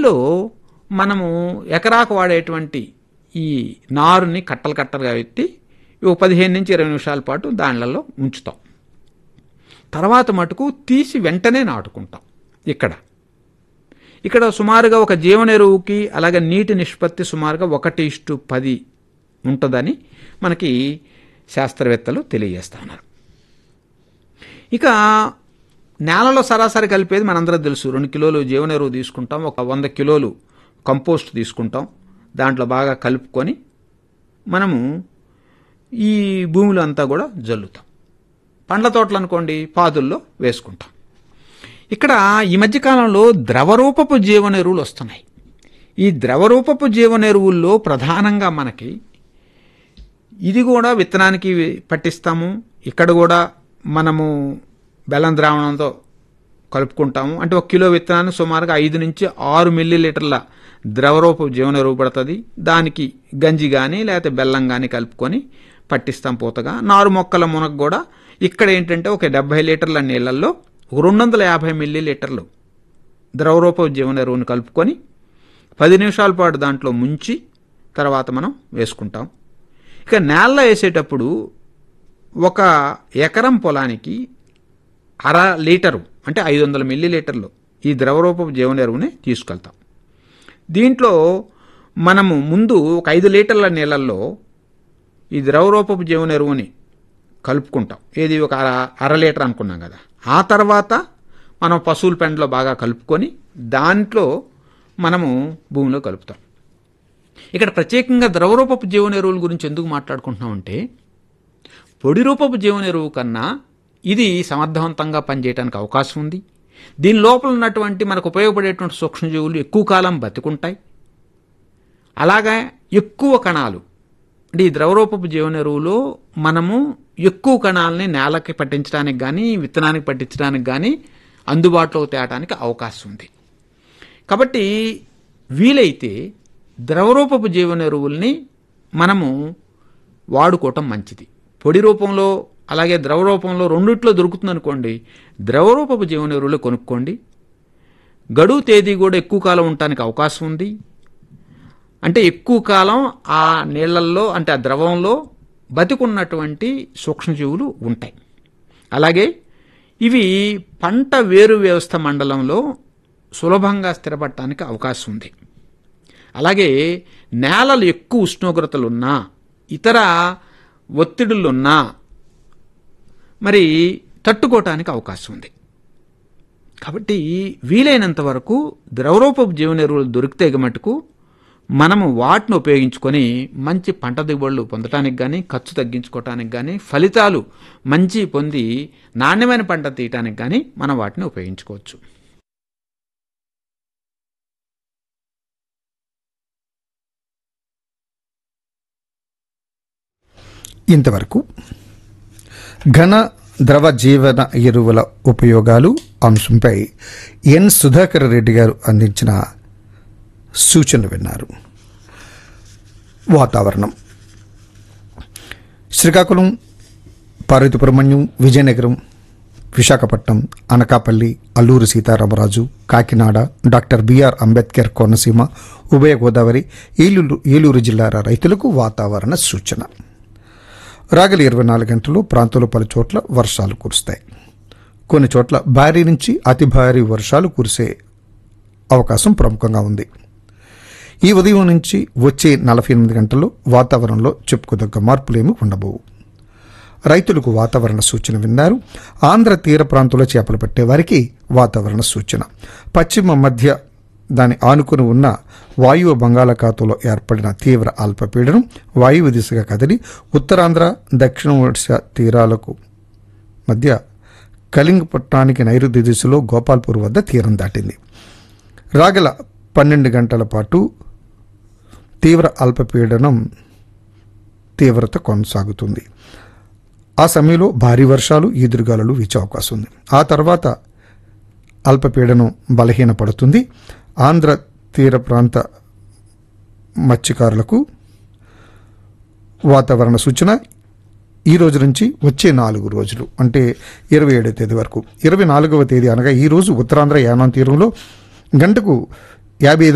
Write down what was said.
దీనిలో మనము ఎకరాకు వాడేటువంటి ఈ నారుని కట్టలు కట్టలుగా ఎత్తి ఒక పదిహేను నుంచి ఇరవై నిమిషాల పాటు దానిలలో ఉంచుతాం తర్వాత మటుకు తీసి వెంటనే నాటుకుంటాం ఇక్కడ ఇక్కడ సుమారుగా ఒక జీవన ఎరువుకి అలాగే నీటి నిష్పత్తి సుమారుగా ఒకటి ఇష్టు పది ఉంటుందని మనకి శాస్త్రవేత్తలు తెలియజేస్తున్నారు ఇక నేలలో సరాసరి కలిపేది మనందరం తెలుసు రెండు కిలోలు జీవన ఎరువు తీసుకుంటాం ఒక వంద కిలోలు కంపోస్ట్ తీసుకుంటాం దాంట్లో బాగా కలుపుకొని మనము ఈ భూమిలో అంతా కూడా జల్లుతాం పండ్ల తోటలు అనుకోండి పాదుల్లో వేసుకుంటాం ఇక్కడ ఈ మధ్యకాలంలో ద్రవరూపపు జీవన ఎరువులు వస్తున్నాయి ఈ ద్రవరూపపు జీవన ఎరువుల్లో ప్రధానంగా మనకి ఇది కూడా విత్తనానికి పట్టిస్తాము ఇక్కడ కూడా మనము బెల్లం ద్రావణంతో కలుపుకుంటాము అంటే ఒక కిలో విత్తనాన్ని సుమారుగా ఐదు నుంచి ఆరు మిల్లీ లీటర్ల ద్రవరూప జీవన ఎరువు పడుతుంది దానికి గంజి కానీ లేకపోతే బెల్లం కానీ కలుపుకొని పట్టిస్తాం పూతగా నారు మొక్కల మునగ కూడా ఇక్కడ ఏంటంటే ఒక డెబ్బై లీటర్ల నీళ్ళల్లో ఒక రెండు వందల యాభై మిల్లీ లీటర్లు ద్రవరూప జీవన ఎరువుని కలుపుకొని పది నిమిషాల పాటు దాంట్లో ముంచి తర్వాత మనం వేసుకుంటాం ఇక నేలలో వేసేటప్పుడు ఒక ఎకరం పొలానికి అర లీటరు అంటే ఐదు వందల మిల్లీ లీటర్లు ఈ ద్రవరూపపు జీవన ఎరువుని తీసుకెళ్తాం దీంట్లో మనము ముందు ఒక ఐదు లీటర్ల నీళ్ళల్లో ఈ ద్రవరూపపు జీవన ఎరువుని కలుపుకుంటాం ఏది ఒక అర అర లీటర్ అనుకున్నాం కదా ఆ తర్వాత మనం పశువుల పెండలో బాగా కలుపుకొని దాంట్లో మనము భూమిలో కలుపుతాం ఇక్కడ ప్రత్యేకంగా ద్రవరూపపు జీవన ఎరువుల గురించి ఎందుకు మాట్లాడుకుంటున్నామంటే పొడి రూపపు జీవన ఎరువు కన్నా ఇది సమర్థవంతంగా పనిచేయడానికి అవకాశం ఉంది దీని లోపల ఉన్నటువంటి మనకు ఉపయోగపడేటువంటి సూక్ష్మజీవులు ఎక్కువ కాలం బతికుంటాయి అలాగే ఎక్కువ కణాలు అంటే ఈ ద్రవరూపపు జీవన ఎరువులో మనము ఎక్కువ కణాలని నేలకి పట్టించడానికి కానీ విత్తనానికి పట్టించడానికి కానీ అందుబాటులోకి తేవడానికి అవకాశం ఉంది కాబట్టి వీలైతే ద్రవరూపపు జీవన ఎరువుల్ని మనము వాడుకోవటం మంచిది పొడి రూపంలో అలాగే ద్రవ రూపంలో రెండిట్లో దొరుకుతుంది అనుకోండి ద్రవరూపపు జీవన ఎరువులు కొనుక్కోండి గడువు తేదీ కూడా ఎక్కువ కాలం ఉండటానికి అవకాశం ఉంది అంటే ఎక్కువ కాలం ఆ నీళ్ళల్లో అంటే ఆ ద్రవంలో బతికున్నటువంటి సూక్ష్మజీవులు ఉంటాయి అలాగే ఇవి పంట వేరు వ్యవస్థ మండలంలో సులభంగా స్థిరపడటానికి అవకాశం ఉంది అలాగే నేలలు ఎక్కువ ఉష్ణోగ్రతలున్నా ఇతర ఒత్తిడులున్నా మరి తట్టుకోవటానికి అవకాశం ఉంది కాబట్టి వీలైనంత వరకు ద్రవరూపపు జీవన ఎరువులు దొరికితే మటుకు మనము వాటిని ఉపయోగించుకొని మంచి పంట దిగుబడులు పొందటానికి కానీ ఖర్చు తగ్గించుకోవటానికి కానీ ఫలితాలు మంచి పొంది నాణ్యమైన పంట తీయటానికి కానీ మనం వాటిని ఉపయోగించుకోవచ్చు ఇంతవరకు ఘన ద్రవ జీవన ఎరువుల ఉపయోగాలు అంశంపై ఎన్ సుధాకర్ రెడ్డి గారు అందించిన సూచనలు విన్నారు వాతావరణం శ్రీకాకుళం పార్వతీపురమణ్యం విజయనగరం విశాఖపట్నం అనకాపల్లి అల్లూరు సీతారామరాజు కాకినాడ డాక్టర్ బిఆర్ అంబేద్కర్ కోనసీమ ఉభయ గోదావరి ఏలూరు ఏలూరు జిల్లాల రైతులకు వాతావరణ సూచన రాగల ఇరవై నాలుగు గంటల్లో ప్రాంతంలో పలు చోట్ల వర్షాలు కురుస్తాయి కొన్ని చోట్ల భారీ నుంచి అతి భారీ వర్షాలు కురిసే అవకాశం ప్రముఖంగా ఉంది ఈ ఉదయం నుంచి వచ్చే నలభై ఎనిమిది గంటల్లో వాతావరణంలో చెప్పుకోదగ్గ మార్పులేమీ ఉండబోవు రైతులకు వాతావరణ సూచన విన్నారు ఆంధ్ర తీర ప్రాంతంలో చేపలు పట్టే వారికి వాతావరణ సూచన పశ్చిమ మధ్య దాని ఆనుకుని ఉన్న వాయువ్య బంగాళాఖాతంలో ఏర్పడిన తీవ్ర అల్పపీడనం వాయువ్య దిశగా కదిలి ఉత్తరాంధ్ర దక్షిణ ఒడిశా తీరాలకు మధ్య కలింగపట్నానికి నైరుతి దిశలో గోపాల్పూర్ వద్ద తీరం దాటింది రాగల పన్నెండు గంటల పాటు తీవ్ర అల్పపీడనం తీవ్రత కొనసాగుతుంది ఆ సమయంలో భారీ వర్షాలు ఈదురుగాలులు వీచే అవకాశం ఉంది ఆ తర్వాత అల్పపీడనం బలహీనపడుతుంది ఆంధ్ర తీర ప్రాంత మత్స్యకారులకు వాతావరణ సూచన ఈ రోజు నుంచి వచ్చే నాలుగు రోజులు అంటే ఇరవై ఏడవ తేదీ వరకు ఇరవై నాలుగవ తేదీ అనగా ఈ రోజు ఉత్తరాంధ్ర యానాం తీరంలో గంటకు యాభై